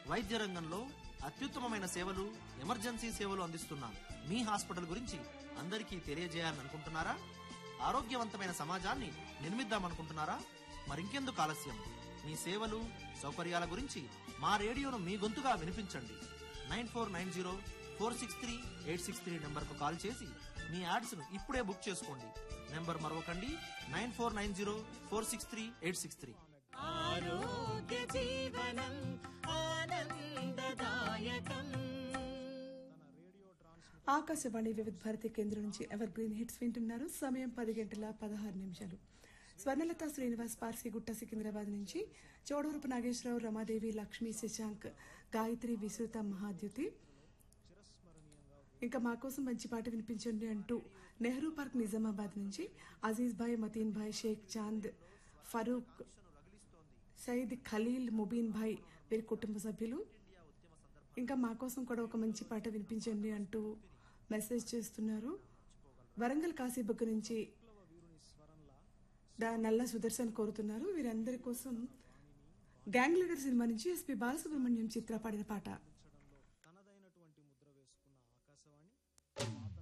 వైద్య రంగంలో అత్యుత్తమమైన సేవలు ఎమర్జెన్సీ సేవలు అందిస్తున్న మీ హాస్పిటల్ గురించి అందరికీ తెలియజేయాలని అనుకుంటున్నారా ఆరోగ్యవంతమైన సమాజాన్ని నిర్మిద్దామనుకుంటున్నారా మరింకెందుకు ఆలస్యం మీ సేవలు సౌకర్యాల గురించి మా రేడియోను మీ గొంతుగా వినిపించండి nine four nine zero four six three eight six three నెంబర్కు కాల్ చేసి మీ యాడ్స్ను ఇప్పుడే బుక్ చేసుకోండి నెంబర్ మరొకండి nine four nine zero four six three eight six three ఆరోగ్య జీవనం ఆనందదాయకం ఆకాశవాణి వివిధ భారతి కేంద్రం నుంచి ఎవర్ గ్రీన్ హిట్స్ వింటున్నారు సమయం పది గంటల పదహారు నిమిషాలు స్వర్ణలత శ్రీనివాస్ పార్సిగుట్ట సికింద్రాబాద్ నుంచి చోడవరపు నాగేశ్వరరావు రమాదేవి లక్ష్మీ శశాంక్ గాయత్రి విశ్రుత మహాద్యుతి ఇంకా మా కోసం మంచి పాట వినిపించండి అంటూ నెహ్రూ పార్క్ నిజామాబాద్ నుంచి అజీజ్ భాయ్ మతీన్ భాయ్ షేక్ చాంద్ ఫరూక్ సయీద్ ఖలీల్ ముబీన్ భాయ్ వీరి కుటుంబ సభ్యులు ఇంకా మా కోసం కూడా ఒక మంచి పాట వినిపించండి అంటూ మెసేజ్ చేస్తున్నారు వరంగల్ కాశీబుక్ నుంచి దా నల్ల సుదర్శన్ కోరుతున్నారు వీరందరి కోసం గ్యాంగ్ లీడర్ సినిమా నుంచి ఎస్పి బాలసుబ్రహ్మణ్యం చిత్ర పాడిన పాట